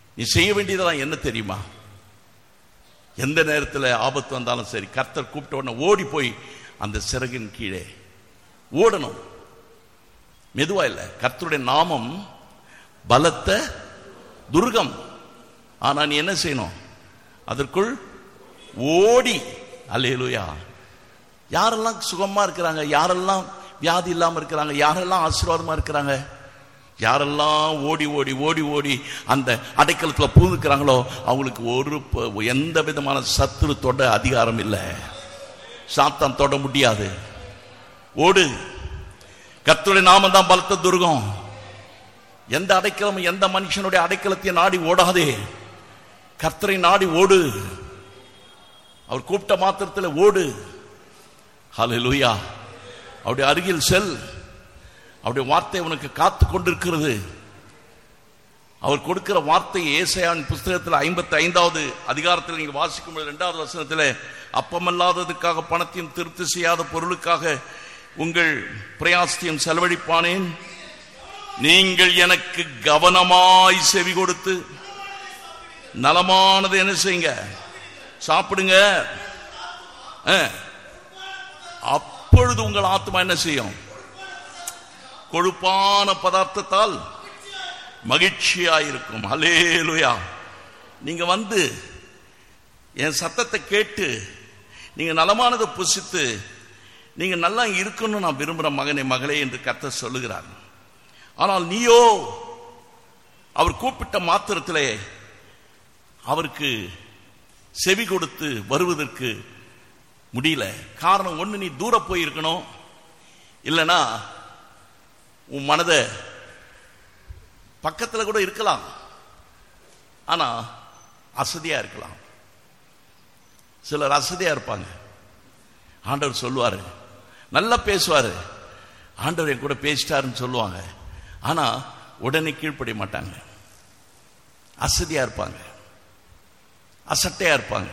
நீ செய்ய வேண்டியதெல்லாம் என்ன தெரியுமா எந்த நேரத்தில் ஆபத்து வந்தாலும் சரி கர்த்தர் கூப்பிட்ட உடனே ஓடி போய் அந்த சிறகின் கீழே ஓடணும் மெதுவா இல்லை கர்த்தருடைய நாமம் பலத்த துர்கம் ஆனா நீ என்ன செய்யணும் அதற்குள் ஓடி அல்லேலூயா யாரெல்லாம் சுகமா இருக்கிறாங்க யாரெல்லாம் வியாதி இல்லாம இருக்கிறாங்க யாரெல்லாம் ஆசீர்வாதமா இருக்கிறாங்க யாரெல்லாம் ஓடி ஓடி ஓடி ஓடி அந்த அடைக்கலத்துல பூந்துக்கிறாங்களோ அவங்களுக்கு ஒரு ப- எந்த விதமான சத்துரு தொட அதிகாரம் இல்லை சாத்தான் தொட முடியாது ஓடு கர்த்தருடைய நாமம் தான் பலத்த துர்கம் எந்த அடைக்கலம் எந்த மனுஷனுடைய அடைக்கலத்தை நாடி ஓடாதே கர்த்தரை நாடி ஓடு அவர் கூப்பிட்ட மாத்திரத்தில் ஓடு ஹalleluya அவருடைய அருகில் செல் அவருடைய வார்த்தை உனக்கு காத்து கொண்டிருக்கிறது அவர் கொடுக்கிற வார்த்தை ஏசாயான் புஸ்தகத்தில் ஐம்பத்தி ஐந்தாவது அதிகாரத்தில் நீங்க வாசிக்கும் பொழுது இரண்டாவது வசனத்தில் அப்பமல்லாததுக்காக பணத்தையும் திருப்தி செய்யாத பொருளுக்காக உங்கள் பிரயாசத்தையும் செலவழிப்பானேன் நீங்கள் எனக்கு கவனமாய் செவி கொடுத்து நலமானது என்ன செய்யுங்க சாப்பிடுங்க அஹ். அப்பொழுது உங்கள் ஆத்மா என்ன செய்யும் கொழுப்பான பதார்த்தத்தால் மகிழ்ச்சியாயிருக்கும் அலேலுயா நீங்க வந்து என் சத்தத்தை கேட்டு நீங்க நலமானதை புசித்து நீங்க நல்லா இருக்கணும்னு நான் விரும்புற மகனே மகளே என்று கத்த சொல்லுகிறார் ஆனால் நீயோ அவர் கூப்பிட்ட மாத்திரத்திலே அவருக்கு செவி கொடுத்து வருவதற்கு முடியல காரணம் ஒண்ணு நீ தூர போயிருக்கணும் இல்லைன்னா உன் மனதை பக்கத்துல கூட இருக்கலாம் ஆனா அசதியா இருக்கலாம் சிலர் அசதியா இருப்பாங்க ஆண்டவர் சொல்லுவாரு நல்லா பேசுவாரு ஆண்டவர் என் கூட பேசிட்டாருன்னு சொல்லுவாங்க ஆனா உடனே கீழ்ப்படிய மாட்டாங்க அசதியா இருப்பாங்க அசட்டையா இருப்பாங்க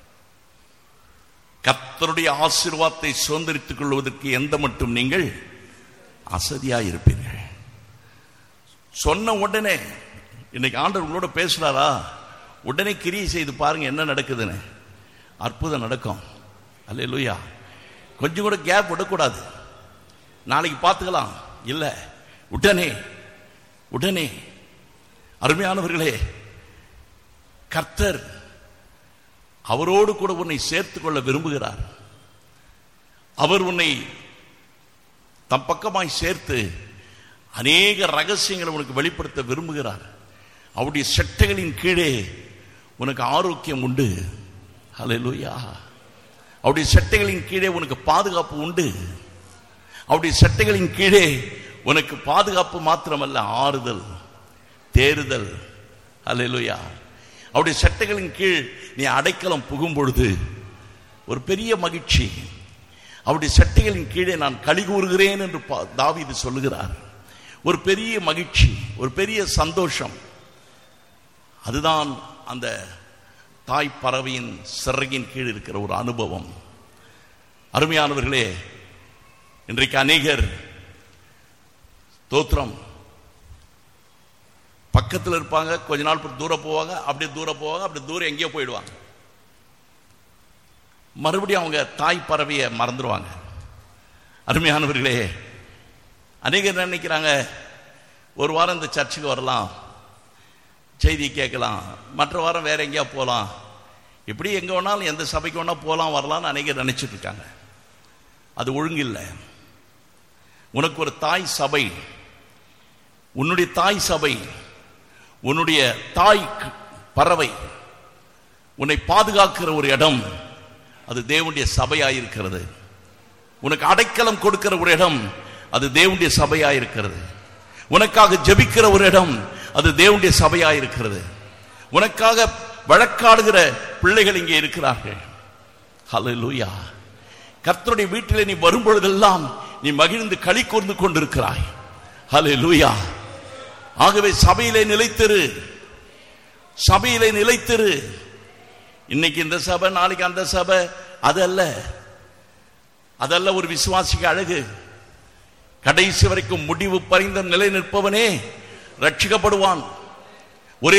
கர்த்தருடைய ஆசீர்வாதத்தை சுதந்திரித்துக் கொள்வதற்கு எந்த மட்டும் நீங்கள் அசதியா இருப்பீர்கள் சொன்ன உடனே இன்னைக்கு ஆண்டவர் உங்களோட பேசுறாரா உடனே கிரியை செய்து பாருங்க என்ன நடக்குதுன்னு அற்புதம் நடக்கும் அல்லேலூயா கொஞ்சம் கூட கேப் விடக்கூடாது நாளைக்கு பார்த்துக்கலாம் இல்ல உடனே உடனே அருமையானவர்களே கர்த்தர் அவரோடு கூட உன்னை சேர்த்துக் கொள்ள விரும்புகிறார் அவர் உன்னை தம் பக்கமாய் சேர்த்து அநேக ரகசியங்களை உனக்கு வெளிப்படுத்த விரும்புகிறார் அவருடைய செட்டைகளின் கீழே உனக்கு ஆரோக்கியம் உண்டு ஹalleluya அவருடைய செட்டைகளின் கீழே உனக்கு பாதுகாப்பு உண்டு அவருடைய செட்டைகளின் கீழே உனக்கு பாதுகாப்பு மாத்திரமல்ல ஆறுதல் தேறுதல் ஹalleluya அவருடைய சட்டைகளின் கீழ் நீ அடைக்கலம் புகும் பொழுது ஒரு பெரிய மகிழ்ச்சி அவருடைய சட்டைகளின் கீழே நான் களி கூறுகிறேன் என்று பா- தாவீது சொல்லுகிறார் ஒரு பெரிய மகிழ்ச்சி ஒரு பெரிய சந்தோஷம் அதுதான் அந்த தாய் பறவையின் சிறகின் கீழ் இருக்கிற ஒரு அனுபவம் அருமையானவர்களே இன்றைக்கு அநேகர் தோத்திரம் பக்கத்தில் இருப்பாங்க கொஞ்ச நாள் பிறகு தூரம் போவாங்க அப்படியே தூரம் போவாங்க அப்படியே தூரம் எங்கேயோ போயிடுவாங்க மறுபடியும் அவங்க தாய் பறவையை மறந்துடுவாங்க அருமையானவர்களே அநேகர் என்ன நினைக்கிறாங்க ஒரு வாரம் இந்த சர்ச்சுக்கு வரலாம் செய்தி கேட்கலாம் மற்ற வாரம் வேற எங்கேயா போகலாம் இப்படி எங்கே வேணாலும் எந்த சபைக்கு வேணா போகலாம் வரலாம்னு அநேகர் நினைச்சிட்டு இருக்காங்க அது ஒழுங்கில்லை உனக்கு ஒரு தாய் சபை உன்னுடைய தாய் சபை உன்னுடைய தாய் க- பறவை உன்னை பாதுகாக்கிற ஒரு இடம் அது தேவனுடைய சபையாயிருக்கிறது உனக்கு அடைக்கலம் கொடுக்கிற ஒரு இடம் அது தேவனுடைய சபையாயிருக்கிறது உனக்காக ஜெபிக்கிற ஒரு இடம் அது தேவனுடைய சபையாயிருக்கிறது உனக்காக வழக்காடுகிற பிள்ளைகள் இங்கே இருக்கிறார்கள் ஹalleluya கர்த்தருடைய வீட்டிலே நீ வரும் பொழுதெல்லாம் நீ மகிழ்ந்து களி கூர்ந்து கொண்டிருக்கிறாய் ஹalleluya ஆகவே சபையிலே நிலைத்திரு சபையிலே நிலைத்திரு இன்னைக்கு இந்த சபை நாளைக்கு அந்த சபை அதல்ல அதல்ல ஒரு விசுவாசிக்கு அழகு கடைசி வரைக்கும் முடிவு பரிந்த நிலை நிற்பவனே ரட்சிக்கப்படுவான்